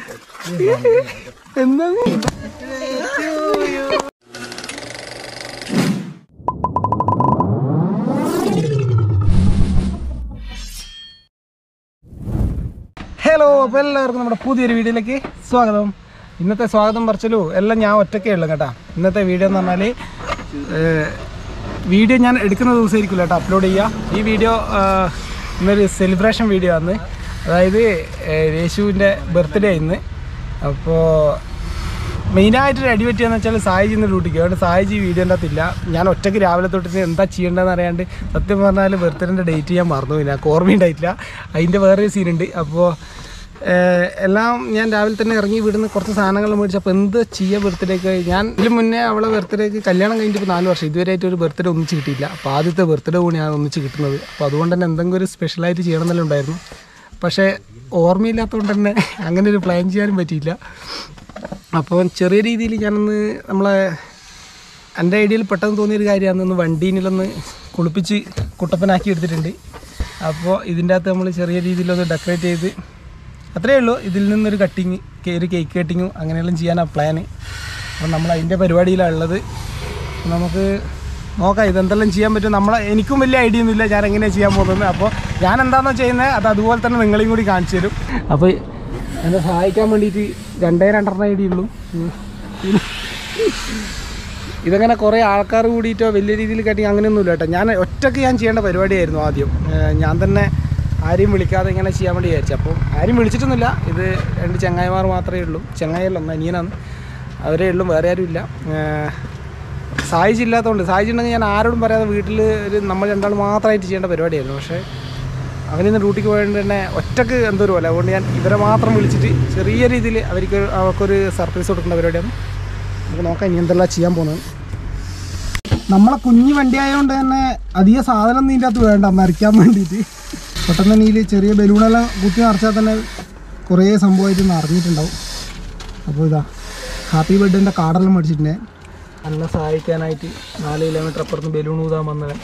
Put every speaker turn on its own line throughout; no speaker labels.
എന്താ ഹലോ അപ്പോൾ എല്ലാവർക്കും നമ്മുടെ പുതിയൊരു വീഡിയോയിലേക്ക് സ്വാഗതം ഇന്നത്തെ സ്വാഗതം പറിച്ചലു എല്ലാം ഞാൻ ഒറ്റയ്ക്കേ ഉള്ളു കേട്ടോ ഇന്നത്തെ വീഡിയോ എന്ന് പറഞ്ഞാൽ വീഡിയോ ഞാൻ എടുക്കുന്ന ദിവസമായിരിക്കില്ല കേട്ടോ അപ്ലോഡ് ചെയ്യുക ഈ വീഡിയോ ഏഹ്, ഇന്നൊരു സെലിബ്രേഷൻ വീഡിയോ ആണ് അതായത് ഏഹ്, യേശുവിൻ്റെ ബർത്ത്ഡേ ഇന്ന് അപ്പോൾ മെയിനായിട്ടൊരു അടി പറ്റിയെന്ന് വെച്ചാൽ സായിജി ഇന്ന് ഡ്യൂട്ടിക്ക് അതുകൊണ്ട് സായിജി വീഡിയോൻ്റെ അകത്തില്ല ഞാൻ ഒറ്റയ്ക്ക് രാവിലെ തൊട്ടിട്ട് എന്താ ചെയ്യേണ്ടതെന്ന് അറിയാണ്ട് സത്യം പറഞ്ഞാൽ ബർത്ത്ഡേൻ്റെ ഡേറ്റ് ഞാൻ മറന്നു പോയി എനിക്ക് ഓർമ്മയുണ്ടായിട്ടില്ല അതിൻ്റെ വേറൊരു സീനുണ്ട് അപ്പോൾ എല്ലാം ഞാൻ രാവിലെ തന്നെ ഇറങ്ങി വിടുന്ന കുറച്ച് സാധനങ്ങൾ മേടിച്ചു അപ്പോൾ എന്ത് ചെയ്യുക ബർത്ത്ഡേക്ക് ഞാൻ ഇതിന് മുന്നേ അവളെ ബർത്ത്ഡേക്ക് കല്യാണം കഴിഞ്ഞിട്ട് ഇപ്പോൾ നാല് വർഷം ഇതുവരെയായിട്ട് ഒരു ബർത്ത്ഡേ ഒന്നിച്ച് കിട്ടിയില്ല അപ്പോൾ ആദ്യത്തെ ബർത്ത്ഡേ കൂടിയാണ് ഒന്നിച്ച് കിട്ടുന്നത് അപ്പോൾ അതുകൊണ്ട് തന്നെ എന്തെങ്കിലും ഒരു സ്പെഷ്യലായിട്ട് ചെയ്യണമെന്നെല്ലാം ഉണ്ടായിരുന്നു പക്ഷേ ഓർമ്മയില്ലാത്തതുകൊണ്ട് തന്നെ അങ്ങനെ ഒരു പ്ലാൻ ചെയ്യാനും പറ്റിയില്ല അപ്പോൾ ചെറിയ രീതിയിൽ ഞാനൊന്ന് നമ്മളെ എൻ്റെ ഐഡിയയിൽ പെട്ടെന്ന് തോന്നിയൊരു കാര്യമാണ് ഒന്ന് വണ്ടീനിലൊന്ന് കുളിപ്പിച്ച് കുട്ടപ്പനാക്കി എടുത്തിട്ടുണ്ട് അപ്പോൾ ഇതിൻ്റെ അകത്ത് നമ്മൾ ചെറിയ രീതിയിലൊന്ന് ഡെക്കറേറ്റ് ചെയ്ത് അത്രയേ ഉള്ളൂ ഇതിൽ നിന്നൊരു കട്ടിങ് ഒരു കേക്ക് കട്ടിങ്ങും അങ്ങനെയെല്ലാം ചെയ്യാനാണ് പ്ലാന് അപ്പം നമ്മൾ അതിൻ്റെ പരിപാടിയിലാണ് ഉള്ളത് നമുക്ക് നോക്കാം ഇതെന്തെല്ലാം ചെയ്യാൻ പറ്റും നമ്മളെ എനിക്കും വലിയ ഐഡിയ ഒന്നുമില്ല ഞാൻ എങ്ങനെയാണ് ചെയ്യാൻ പോകുന്നത് അപ്പോൾ ഞാൻ എന്താണോ ചെയ്യുന്നത് അത് അതുപോലെ തന്നെ നിങ്ങളെയും കൂടി കാണിച്ചു തരും അപ്പോൾ എന്നെ സഹായിക്കാൻ വേണ്ടിയിട്ട് രണ്ടേ രണ്ടെണ്ണം ഐഡിയ ഉള്ളൂ ഉം. ഇതങ്ങനെ കുറേ ആൾക്കാർ കൂടിയിട്ടോ വലിയ രീതിയിൽ കട്ടിങ് അങ്ങനെയൊന്നുമില്ല കേട്ടോ ഞാൻ ഒറ്റയ്ക്ക് ഞാൻ ചെയ്യേണ്ട പരിപാടിയായിരുന്നു ആദ്യം ഏഹ് ഞാൻ തന്നെ ആരെയും വിളിക്കാതെ ഇങ്ങനെ ചെയ്യാൻ വേണ്ടി വിചാരിച്ചു അപ്പോൾ ആരും വിളിച്ചിട്ടൊന്നുമില്ല ഇത് രണ്ട് ചങ്ങായിമാർ മാത്രമേ ഉള്ളൂ ചങ്ങായിയല്ല ഒന്ന് അനിയനാണ് അവരേ ഉള്ളൂ വേറെ ആരും ഇല്ല ഏഹ് സായിജ് ഇല്ലാത്തതുകൊണ്ട് സായിജ് ഉണ്ടെങ്കിൽ ഞാൻ ആരോടും പറയാതെ വീട്ടിൽ ഒരു നമ്മൾ രണ്ടാൾ മാത്രമായിട്ട് ചെയ്യേണ്ട പരിപാടിയായിരുന്നു പക്ഷേ അവനിന്ന് ഡ്യൂട്ടിക്ക് പോയതുകൊണ്ട് തന്നെ ഒറ്റക്ക് എന്തോ ഒരു പോലെ അതുകൊണ്ട് ഞാൻ ഇവരെ മാത്രം വിളിച്ചിട്ട് ചെറിയ രീതിയിൽ അവർക്ക് അവർക്കൊരു സർപ്രൈസ് കൊടുക്കേണ്ട പരിപാടിയാണ് നമുക്ക് നോക്കാം ഇനി എന്തെല്ലാം ചെയ്യാൻ പോകുന്നത് നമ്മളെ കുഞ്ഞു വണ്ടി ആയതുകൊണ്ട് തന്നെ അധിക സാധനം ഒന്നും ഇതിൻ്റെ അകത്ത് വേണ്ട മറിക്കാൻ വേണ്ടിയിട്ട് പെട്ടെന്ന് തന്നെ ഇതിൽ ചെറിയ ബലൂണെല്ലാം കുത്തി നിറച്ചാൽ തന്നെ കുറേ സംഭവമായിട്ട് നിറഞ്ഞിട്ടുണ്ടാവും അപ്പോൾ ഇതാ ഹാപ്പി ബർത്ത്ഡേൻ്റെ കാർഡെല്ലാം മേടിച്ചിട്ടുണ്ട് എന്നെ സഹായിക്കാനായിട്ട് നാല് കിലോമീറ്റർ അപ്പുറത്ത് ബലൂൺ ഊതാൻ വന്നവൻ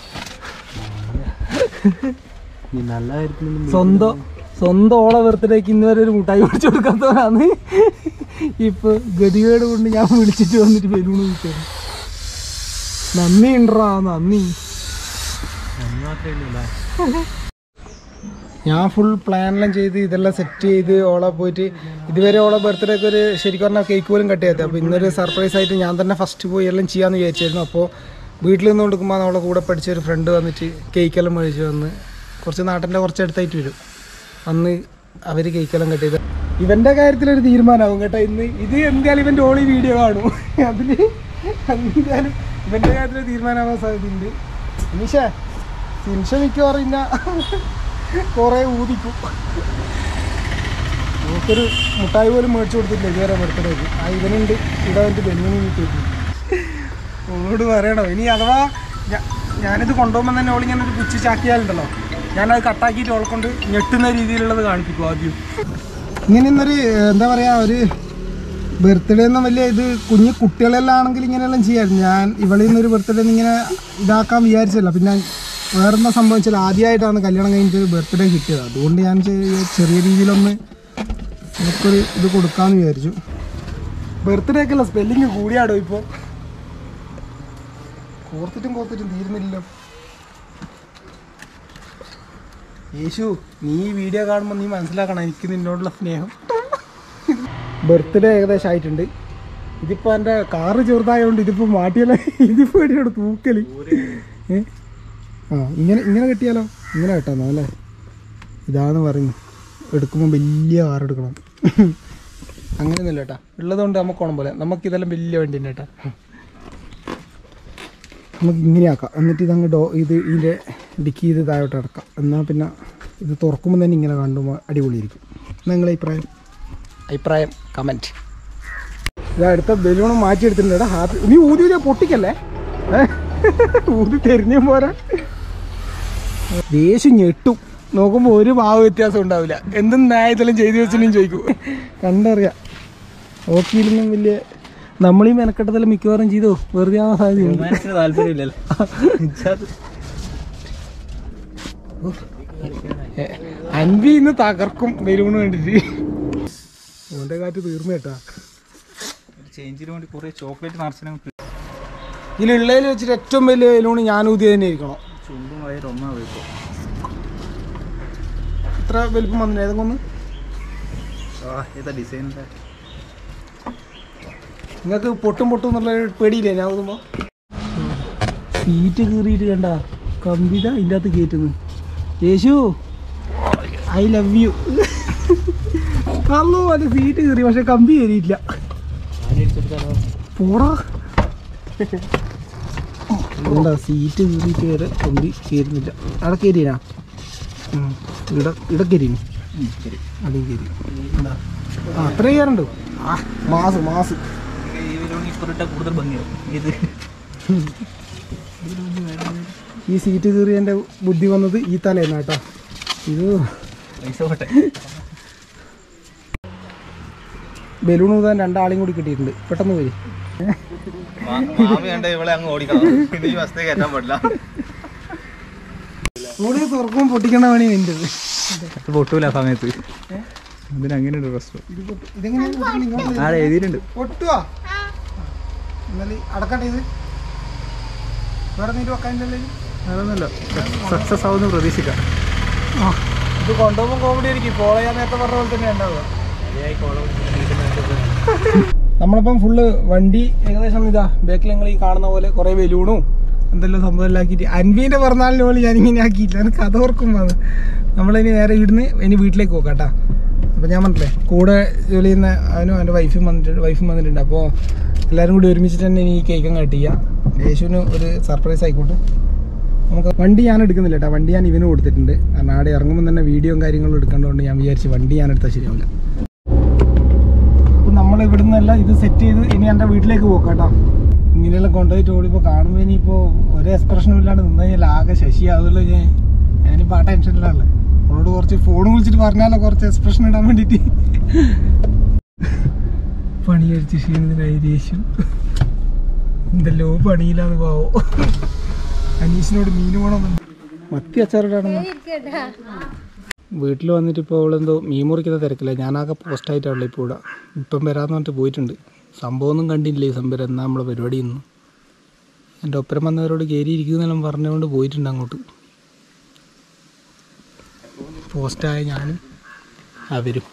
നല്ല കാര്യത്തിലൊന്നും
സ്വന്തം സ്വന്തം ഓളെ ബർത്ത്ഡേക്ക് ഇന്ന് വരെ ഒരു മുട്ടായി മേടിച്ചു കൊടുക്കാത്തവനാണ് ഇപ്പൊ ഗതികേട് കൊണ്ട് ഞാൻ വിളിച്ചിട്ട് വന്നിട്ട് ബലൂൺ വിളിച്ചത് നന്ദി ഉണ്ടറാ നന്ദി
മാത്രമേ ഉള്ളൂ
ഞാൻ ഫുൾ പ്ലാനെല്ലാം ചെയ്ത് ഇതെല്ലാം സെറ്റ് ചെയ്ത് ഓളെ പോയിട്ട് ഇതുവരെ ഓളെ ബർത്ത്ഡേക്ക് ഒരു ശരിക്കും പറഞ്ഞാൽ കേക്ക് പോലും കട്ട് ചെയ്യാത്ത അപ്പോൾ ഇന്നൊരു സർപ്രൈസ് ആയിട്ട് ഞാൻ തന്നെ ഫസ്റ്റ് പോയി എല്ലാം ചെയ്യാമെന്ന് വിചാരിച്ചായിരുന്നു അപ്പോൾ വീട്ടിൽ നിന്ന് കൊടുക്കുമ്പോൾ നമ്മളെ കൂടെ പഠിച്ച ഒരു ഫ്രണ്ട് വന്നിട്ട് കേക്കെല്ലാം മേടിച്ച് വന്ന് കുറച്ച് നാട്ടിൻ്റെ കുറച്ച് അടുത്തായിട്ട് വരും വന്ന് അവർ കേക്കെല്ലാം കട്ട് ചെയ്ത് ഇവൻ്റെ കാര്യത്തിലൊരു തീരുമാനമാവും കേട്ടോ ഇന്ന് ഇത് എന്തായാലും ഇവൻ്റെ ഓളി വീഡിയോ കാണും അതിൽ എന്തായാലും ഇവൻ്റെ കാര്യത്തിൽ തീരുമാനമാവാൻ സാധ്യതയുണ്ട് നിമിഷ നിമിഷ മിക്കവാറും ഇന്ന കുറേ ഊതിക്കും നമുക്കൊരു മുട്ടായി പോലും മേടിച്ചു കൊടുത്തിട്ടില്ല ഇതുവരെ ബർത്ത്ഡേക്ക് ആ ഇവനുണ്ട് ഇവിടെ വന്നിട്ട് ബെന്നിന് കിട്ടിയിട്ടുണ്ട് ഓളോട് പറയണോ ഇനി അഥവാ ഞാ- ഞാനിത് കൊണ്ടുപോകുമ്പോൾ തന്നെ ഓൾ ഇങ്ങനെ ഒരു പുച്ച് ചാക്കിയാലുണ്ടല്ലോ ഞാനത് കട്ടാക്കിയിട്ട് ഓളെ കൊണ്ട് ഞെട്ടുന്ന രീതിയിലുള്ളത് കാണിപ്പിക്കും ആദ്യം ഇങ്ങനെ ഇന്നൊരു എന്താ പറയുക ഒരു ബർത്ത്ഡേ ഒന്നും വലിയ ഇത് കുഞ്ഞു കുട്ടികളെല്ലാം ആണെങ്കിൽ ഇങ്ങനെയെല്ലാം ചെയ്യാമായിരുന്നു ഞാൻ ഇവളിൽ നിന്നൊരു ബർത്ത്ഡേ ഇങ്ങനെ ഇതാക്കാൻ വിചാരിച്ചല്ല പിന്നെ വേറെന്താ സംഭവിച്ചാൽ ആദ്യമായിട്ടാണ് കല്യാണം കഴിഞ്ഞിട്ട് ബർത്ത്ഡേ കിട്ടിയത് അതുകൊണ്ട് ഞാൻ ചെ- ചെറിയ രീതിയിലൊന്ന് നമുക്കൊരു ഇത് കൊടുക്കാമെന്ന് വിചാരിച്ചു ബർത്ത്ഡേ ഒക്കെയുള്ള സ്പെല്ലിങ് കൂടിയാടോ ഇപ്പോൾ കോർത്തിട്ടും കോർത്തിട്ടും തീരുന്നില്ലല്ലോ യേശു നീ ഈ വീഡിയോ കാണുമ്പോൾ നീ മനസ്സിലാക്കണം എനിക്ക് നിന്നോടുള്ള സ്നേഹം ബർത്ത്ഡേ ഏകദേശം ആയിട്ടുണ്ട് ഇതിപ്പോൾ എൻ്റെ കാറ് ചെറുതായതുകൊണ്ട് ഇതിപ്പോൾ മാറ്റിയല്ല ഇതിപ്പോൾ എവിടെയാണ് തൂക്കല് ഏ? ആ ഇങ്ങനെ ഇങ്ങനെ കെട്ടിയാലോ ഇങ്ങനെ കെട്ടാന്നോ അല്ലേ ഇതാന്ന് പറയുന്നു എടുക്കുമ്പോൾ വലിയ കാർ എടുക്കണം അങ്ങനെയൊന്നുമില്ല കേട്ടാ ഉള്ളതുകൊണ്ട് നമുക്ക് ഓണം പോലെ നമുക്കിതെല്ലാം വലിയ വണ്ടി തന്നെ കേട്ടാ നമുക്ക് ഇങ്ങനെ ആക്കാം എന്നിട്ട് ഇതങ്ങ് ഡോ ഇത് ഇതിൻ്റെ ഡിക്കി ചെയ്ത് താഴോട്ട് ഇറക്കാം എന്നാൽ പിന്നെ ഇത് തുറക്കുമ്പോൾ തന്നെ ഇങ്ങനെ കാണുമ്പോൾ അടിപൊളിയായിരിക്കും നിങ്ങളെ അഭിപ്രായം അഭിപ്രായം കമൻറ്റ് ഇതാ അടുത്ത ബലൂൺ മാറ്റിയെടുത്തിട്ടുണ്ട് എടാ ഹാപ്പി നീ ഊതി ഊതിയാ പൊട്ടിക്കല്ലേ ഏ? ഊതി തെരിഞ്ഞ പോരാ ദേഷ്യം ഞെട്ടും നോക്കുമ്പോൾ ഒരു ഭാവ വ്യത്യാസം ഉണ്ടാവില്ല എന്തും ന്യായത്തിലും ചെയ്തു വെച്ചാലും ചോദിക്കും കണ്ടറിയാം ഓക്കിയിലൊന്നും വലിയ നമ്മളീ മെനക്കെട്ടതെല്ലാം മിക്കവാറും ചെയ്തോ വെറുതെ ആവാൻ സാധ്യതയുണ്ട്
മനസ്സിന് താല്പര്യമില്ലല്ലോ
അൻവി ഇന്ന് തകർക്കും ബലൂണ് വേണ്ടിട്ട് ഓൻ്റെ കാറ്റ് തീർന്നു കേട്ടാ
ചേഞ്ചിന് വേണ്ടി കുറേ ചോക്ലേറ്റ് നിറച്ചിനും
ഇതിലുള്ളതിൽ വെച്ചിട്ട് ഏറ്റവും വലിയ വെയിലൂണ് ഞാൻ ഊതിയ തന്നെ ഇരിക്കണം
ചുണ്ടും വയറും ഒന്നാ പോയിപ്പോ
ഇത്ര വലിപ്പം വന്നില്ല ഏതെങ്കിലും ഒന്ന്
ആ ഏതാ ഡിസൈൻ
നിങ്ങൾക്ക് പൊട്ടും പൊട്ടും എന്നുള്ള ഒരു പേടിയില്ലേ ഞാൻ ഊതുമ്പോൾ സീറ്റ് കീറിയിട്ട് കണ്ട കമ്പിത ഇതിൻ്റെ അകത്ത് കയറ്റുന്നു യേശു ഐ ലവ് യു അല്ലോ അത് സീറ്റ് കീറി പക്ഷെ കമ്പി കയറിയില്ല പോടാ എന്താ സീറ്റ് കീറിയിട്ട് വരെ കമ്പി കയറുന്നില്ല അവിടെ കയറിയാ ഇട ഇട കയറിയും
ശരി
അതും കയറി എന്താ ആ അത്ര കയറുണ്ട് ആ മാസ് മാസ്
ഈ വിലോണി ഇപ്പറിട്ട കൂടുതൽ ഭംഗിയാവും ഇത്
ഈ സീറ്റ് കീറിയതിൻ്റെ ബുദ്ധി വന്നത് ഈ തലേന്ന് കേട്ടോ ഇത്
പൈസ പോട്ടെ
ബലൂൺ ഊതാൻ രണ്ടാളെയും കൂടി കിട്ടിയിട്ടുണ്ട് പെട്ടെന്ന് പോയി
മാമി കണ്ട ഇവളെ അങ്ങ് ഓടിക്കണം ഇത് ഈ വസ്തു കയറ്റാൻ പാടില്ല
സ്കൂളിൽ തുറക്കുമ്പോൾ പൊട്ടിക്കേണ്ട പണി നിൻ്റെ
പൊട്ടൂല ആ സമയത്ത് അതിന് അങ്ങനെ ഒരു പ്രശ്നം ആ എഴുതിയിട്ടുണ്ട്
പൊട്ടുവാ എന്നാലും അടക്കട്ടെ ഇത് വേറെ നീര് വെക്കാനില്ലല്ലോ ഇത്?
അതൊന്നുമല്ല സക്സസ് ആവുമെന്ന് പ്രതീക്ഷിക്കാം
ആ ഇത് കൊണ്ടുപോകുമ്പോൾ കോമഡി ആയിരിക്കും ഫോളോ ചെയ്യാൻ നേരത്തെ പറഞ്ഞ പോലെ തന്നെ ഉണ്ടാവുക നമ്മളിപ്പം ഫുള്ള് വണ്ടി ഏകദേശം ഇതാ ബാക്കിൽ നിങ്ങൾ ഈ കാണുന്ന പോലെ കുറേ ബലൂണും എന്തെല്ലാം സംഭവം എല്ലാം ആക്കിയിട്ട് അൻവീൻ്റെ പിറന്നാളിന് പോലും ഞാനിങ്ങനെ ആക്കിയില്ല എനിക്ക് കഥ ഓർക്കുമ്പോൾ അത് നമ്മളിനി നേരെ ഇവിടുന്ന് ഇനി വീട്ടിലേക്ക് പോകാം കേട്ടോ അപ്പോൾ ഞാൻ പറഞ്ഞില്ലേ കൂടെ ജോലി ചെയ്യുന്ന അവനും അവൻ്റെ വൈഫും വന്നിട്ടുണ്ട് വൈഫും വന്നിട്ടുണ്ട് അപ്പോൾ എല്ലാവരും കൂടി ഒരുമിച്ചിട്ട് തന്നെ ഇനി ഈ കേക്ക് അങ്ങ് കട്ട് ചെയ്യാം യേശുവിന് ഒരു സർപ്രൈസ് ആയിക്കോട്ടെ നമുക്ക് വണ്ടി ഞാൻ എടുക്കുന്നില്ല കേട്ടോ വണ്ടി ഞാൻ ഇവന് കൊടുത്തിട്ടുണ്ട് കാരണം ആടെ ഇറങ്ങുമ്പോൾ തന്നെ വീഡിയോയും കാര്യങ്ങളും എടുക്കേണ്ടതുകൊണ്ട് ഞാൻ വിചാരിച്ചു വണ്ടി ഞാൻ എടുത്താൽ ശരിയാവില്ല അപ്പം നമ്മൾ ഇവിടെ നിന്നല്ല ഇത് സെറ്റ് ചെയ്ത് ഇനി എൻ്റെ വീട്ടിലേക്ക് പോക്കാം കേട്ടോ ഇങ്ങനെയെല്ലാം കൊണ്ടുപോയിട്ട് ഓടിപ്പോൾ കാണുമ്പോൾ ഇനിയിപ്പോൾ ഒരു എക്സ്പ്രഷനും ഇല്ലാണ്ട് നിന്ന് കഴിഞ്ഞാൽ ആകെ ശശിയാവുമല്ലോ ഞാൻ ഞാനിപ്പോൾ ആ ടെൻഷനിലാണല്ലേ അവളോട് കുറച്ച് ഫോൺ വിളിച്ചിട്ട് പറഞ്ഞാലോ കുറച്ച് എക്സ്പ്രഷൻ ഇടാൻ വേണ്ടിയിട്ട് പണി കഴിച്ച് ക്ഷീണത്തിനായി ദേഷ്യം എന്തല്ലോ പണിയില്ലാന്ന് പാവോ അനീഷിനോട് മീൻ വേണം മത്തി അച്ചാറിടാണെന്ന് വീട്ടിൽ വന്നിട്ട് ഇപ്പോൾ അവളെന്തോ മീൻ മുറിക്കുന്ന തിരക്കില്ല ഞാനാകെ പോസ്റ്റായിട്ടാണല്ലോ ഇപ്പോൾ ഇവിടെ ഇപ്പം വരാമെന്ന് പറഞ്ഞിട്ട് പോയിട്ടുണ്ട് സംഭവമൊന്നും കണ്ടില്ല ഈ സംഭവം എന്നാ നമ്മളെ പരിപാടി ഇന്ന് എൻ്റെ ഒപ്പരം വന്നവരോട് കയറി ഇരിക്കുന്നെല്ലാം പറഞ്ഞുകൊണ്ട് പോയിട്ടുണ്ട് അങ്ങോട്ട് പോസ്റ്റായ ഞാനും അവരും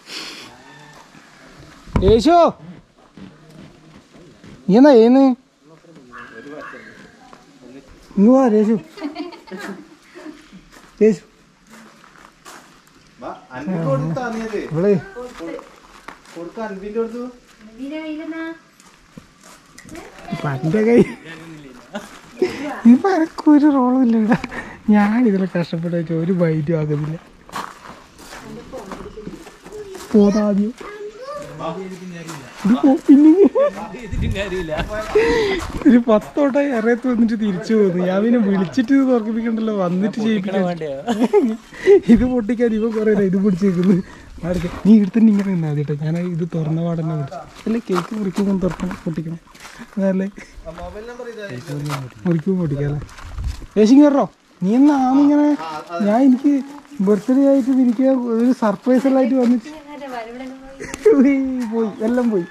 യേശോ നീ എന്നാ ചെയ്യുന്നത് ഇങ്ങ് വാ രേശു രേശു ഇവളെ പന്റെ കൈ ഇപ്പൊ എനക്കൊരു റോളും ഇല്ല ഇവിടെ ഞാൻ ഇതിലെ കഷ്ടപ്പെട്ട് വെച്ചാൽ ഒരു ബൈറ്റും ആക്കുന്നില്ല പോതാദ്യം ഇത് പോ- പിന്നെ ഒരു പത്തോട്ടായി അറിയത്ത് വന്നിട്ട് തിരിച്ചു പോകുന്നു ഞാൻ പിന്നെ വിളിച്ചിട്ട് ഇത് തുറക്കിപ്പിക്കണ്ടല്ലോ വന്നിട്ട് ചെയ്യിപ്പിക്കണം ഇത് പൊട്ടിക്കാൻ ഇവ കുറെ ഇത് പിടിച്ചേക്കുന്നു അടുത്ത് നീ എടുത്തിട്ട് ഇങ്ങനെ നിന്നാ മതി കേട്ടോ ഞാൻ ഇത് തുറന്ന പാടന്നെ പിടിച്ചു അല്ലേ കേക്ക് മുറിക്കുമ്പോൾ തുറക്കണം പൊട്ടിക്കണം അതല്ലേ മുറിക്കുമ്പോൾ പൊട്ടിക്കാം അല്ലേ ഏശി കയറോ നീ എന്നാണിങ്ങനെ ഞാൻ എനിക്ക് ബർത്ത്ഡേ ആയിട്ട് എനിക്ക് ഒരു സർപ്രൈസ് എല്ലാം ആയിട്ട് വന്നിട്ട് ഉയ്യ്, പോയി എല്ലാം പോയി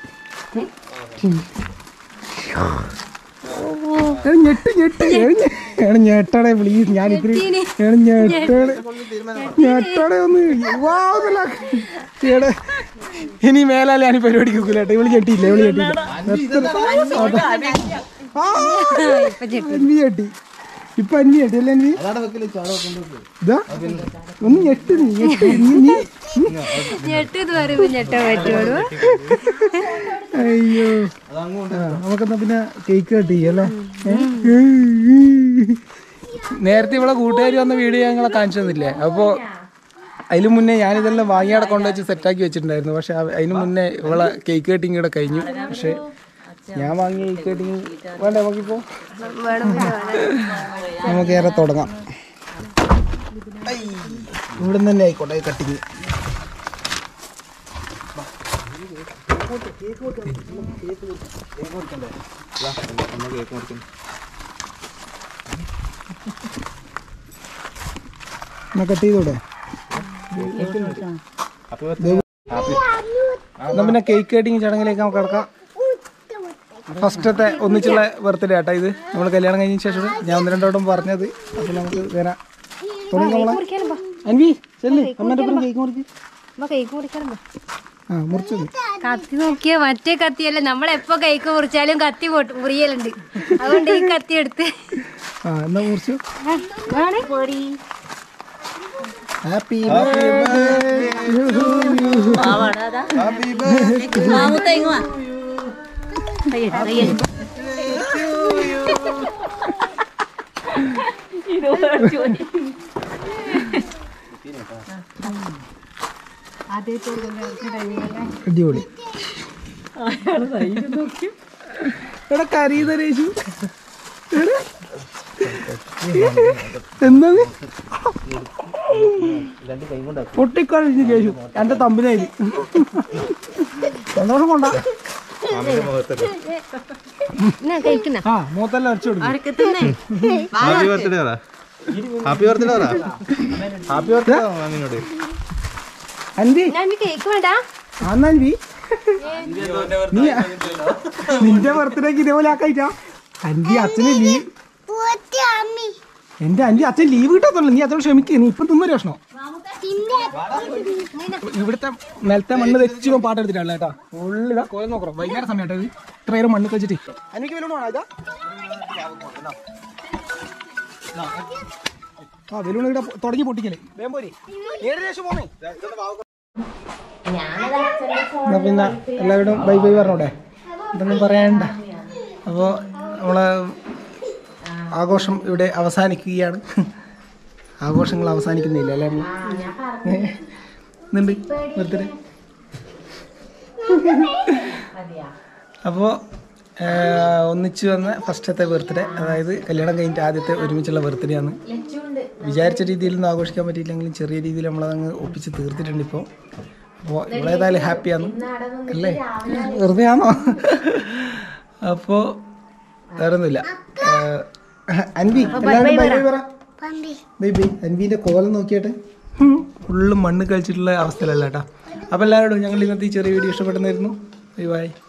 എടാ, ഞെട്ട് ഞെട്ട് എടാ, എടാ, ഞെട്ടടെ പ്ലീസ് ഞാൻ ഇത്തിരി എടാ, ഞെട്ടടെ ഞെട്ടടെ ഒന്ന് വാവുന്നില്ല എടാ ഇനി മേലാലെ ഞാൻ ഈ പരിപാടിക്ക് വെക്കൂല കേട്ടോ ഇവള് ഞെട്ടിയില്ല ഇവള് ഞെട്ടിയില്ല ആ, അൻവി ഞെട്ടി ഇപ്പൊ അൻവി ഞെട്ടി അല്ലേ അൻവി ഇതാ ഒന്ന് ഞെട്ട് നീ ഞെട്ട് നീ നീ
ഞെട്ടെന്ന് പറയുമ്പോ ഞെട്ടാൻ പറ്റുള്ളൂ
അയ്യോ ആ, നമുക്കെന്നാ പിന്നെ കേക്ക് കട്ട് ചെയ്യല്ലേ നേരത്തെ ഇവിടെ കൂട്ടുകാർ വന്ന വീഡിയോ ഞങ്ങളെ കാണിച്ചു തന്നില്ലേ അപ്പോൾ അതിന് മുന്നേ ഞാനിതെല്ലാം വാങ്ങി അവിടെ കൊണ്ടുവച്ച് സെറ്റാക്കി വെച്ചിട്ടുണ്ടായിരുന്നു പക്ഷെ അവ- അതിന് മുന്നേ ഇവളെ കേക്ക് കട്ടിങ് ഇവിടെ കഴിഞ്ഞു പക്ഷെ ഞാൻ വാങ്ങിയ കേക്ക് കട്ടിങ് വേണ്ട നമുക്കിപ്പോ നമുക്ക് ഏറെ തുടങ്ങാം ഇവിടെ നിന്ന് തന്നെ ആയിക്കോട്ടെ കട്ടിങ് എന്നാ കട്ട് ചെയ്തോടെ എന്നാ പിന്നെ കേക്ക് കട്ടിങ് ചടങ്ങിലേക്ക് നമുക്ക് കിടക്കാം ഫസ്റ്റത്തെ ഒന്നിച്ചുള്ള ബർത്ത്ഡേ ആട്ടാ ഇത് നമ്മൾ കല്യാണം കഴിഞ്ഞ ശേഷം ഞാൻ ഒന്ന് രണ്ടോട്ടം പറഞ്ഞത് അപ്പൊ നമുക്ക് വരാം തുടങ്ങി നമ്മളെ
മുറിക്കാനും പോ.
അൻവി ചെല്ല് അമ്മേന്റെ ഒപ്പം കേക്ക് മുറിക്ക്
അമ്മ കേക്ക് മുറിക്കാനും പോ.
ആ മുറിച്ചു
കത്തി നോക്കിയ മറ്റേ കത്തിയല്ല നമ്മളെപ്പോ കേക്ക് മുറിച്ചാലും കത്തി പൊട്ട്- മുറിയലുണ്ട് അതുകൊണ്ട് ഈ കത്തി എടുത്ത്
ആ എന്നാ മുറിച്ചു
ആണ് പൊടി
ഹാപ്പി അടിപൊളി എടാ കരീത രേശു എന്താണ് പൊട്ടിക്കളഞ്ഞു കേശു എന്റെ തമ്പിനായി സന്തോഷം കൊണ്ടാ
എന്നാ കഴിക്കുന്ന
ആ മൂത്തെല്ലാം അരച്ചു കൊടുക്കും
ഹാപ്പി ബർത്ത്ഡേ പറ ഹാപ്പി ബർത്ത്ഡേ പറ ഹാപ്പി ബർത്ത്ഡേ മാമിനോട്
അൻവി
ഞാൻ കേക്ക് വേണ്ടാ
ആന്നാ അൻവി നീ നിന്റെ ബർത്ത്ഡേക്ക് ഇതേപോലെ ആക്കായിട്ടാ അൻവി അച്ഛന് ലീവ് എന്റെ അൻവി അച്ഛൻ ലീവ് കിട്ടാത്തുള്ളൂ നീ അച്ഛനോട് ക്ഷമിക്കുക നീ ഇപ്പം തിന്നൊരു ഭക്ഷണം ഇവിടുത്തെ നിലത്തെ മണ്ണ് തെച്ചു പാട്ടെടുത്തിട്ടാണ് കേട്ടാ ഉള്ളിതാ കോലം നോക്കണം വൈകുന്നേരം സമയം കേട്ടോ ഇത് ഇത്രയേറെ മണ്ണ് തെച്ചിട്ട് അൻവിക്ക് വല്ലതും വേണോ ഇതാ ആ ബലൂൺ ഇവിടെ തുടങ്ങി പൊട്ടിക്കല് വേഗം പോരി ഏഴ് ലക്ഷം പോന്നേ എന്നാ പിന്നെ എല്ലാവരോടും ബൈ ബൈ പറഞ്ഞോട്ടെ ഇതൊന്നും പറയണ്ട അപ്പോൾ നമ്മളെ ആഘോഷം ഇവിടെ അവസാനിക്കുകയാണ് ആഘോഷങ്ങൾ അവസാനിക്കുന്നില്ല അല്ലേ അമ്മ? ഏ? ഇന്നുണ്ട് ബർത്ത്ഡേ അപ്പോൾ ഒന്നിച്ച് വന്ന ഫസ്റ്റത്തെ ബർത്ത്ഡേ അതായത് കല്യാണം കഴിഞ്ഞിട്ട് ആദ്യത്തെ ഒരുമിച്ചുള്ള ബർത്ത്ഡേ ആണ് വിചാരിച്ച രീതിയിലൊന്നും ആഘോഷിക്കാൻ പറ്റിയില്ലെങ്കിലും ചെറിയ രീതിയിൽ നമ്മളതങ്ങ് ഒപ്പിച്ച് തീർത്തിട്ടുണ്ട് ഇപ്പോൾ അപ്പോൾ ഇവളേതായാലും ഹാപ്പിയാണ് അല്ലേ വെറുതെ ആണോ അപ്പോൾ വേറെ ഒന്നുമില്ല ഏഹ്, അൻവി എല്ലാവരും ബൈ ബൈ പറ ബൈ ബൈ അൻവിൻ്റെ കോലം നോക്കിയാട്ടെ ഫുള്ള് മണ്ണ് കഴിച്ചിട്ടുള്ള അവസ്ഥയിലല്ല കേട്ടോ അപ്പോൾ എല്ലാവരോടും ഞങ്ങൾ ഇന്നത്തെ ഈ ചെറിയ വീഡിയോ ഇഷ്ടപ്പെടുന്നായിരുന്നു ബൈ ബൈ